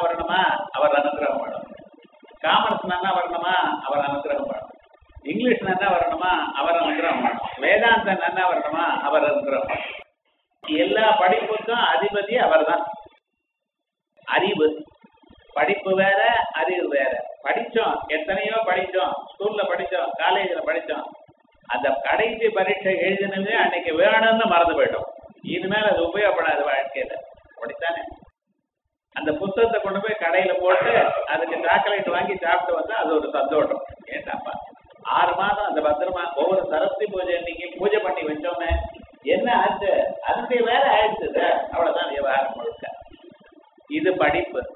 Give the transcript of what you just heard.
வரணுமா அவர் அனுகிரகம் வேணும் காமர்ஸ் நன்னா வரணுமா அவர் அனுகிரகம் வேணும் இங்கிலீஷ் நன்னா வரணுமா அவர் அனுகிரகம் வேணும் வேதாந்த நன்னா வரணுமா அவர் அனுகிரகம் வேணும் எல்லா படிப்புக்கும் அதிபதி அவர்தான் அறிவு படிப்பு வேற அறிவு வேற படிச்சோம் எத்தனையோ படிச்சோம் ஸ்கூல்ல படிச்சோம் காலேஜ்ல படிச்சோம் அந்த கடைசி பரீட்சை எழுதினது அன்னைக்கு வேணும்னு மறந்து போயிட்டோம் இனிமேல் அது உபயோகப்படாது வாழ்க்கையில அப்படித்தானே அந்த புத்தகத்தை கொண்டு போய் கடையில போட்டு அதுக்கு சாக்லேட் வாங்கி சாப்பிட்டு வந்தா அது ஒரு சந்தோஷம் ஏண்டாப்பா ஆறு மாதம் அந்த பத்திரமா ஒவ்வொரு சரஸ்வதி பூஜை அன்னைக்கு பூஜை பண்ணி வச்சோமே என்ன ஆச்சு அதனுடைய வேலை ஆயிடுச்சு அவ்வளவுதான் விவகாரம் முழுக்க இது படிப்பு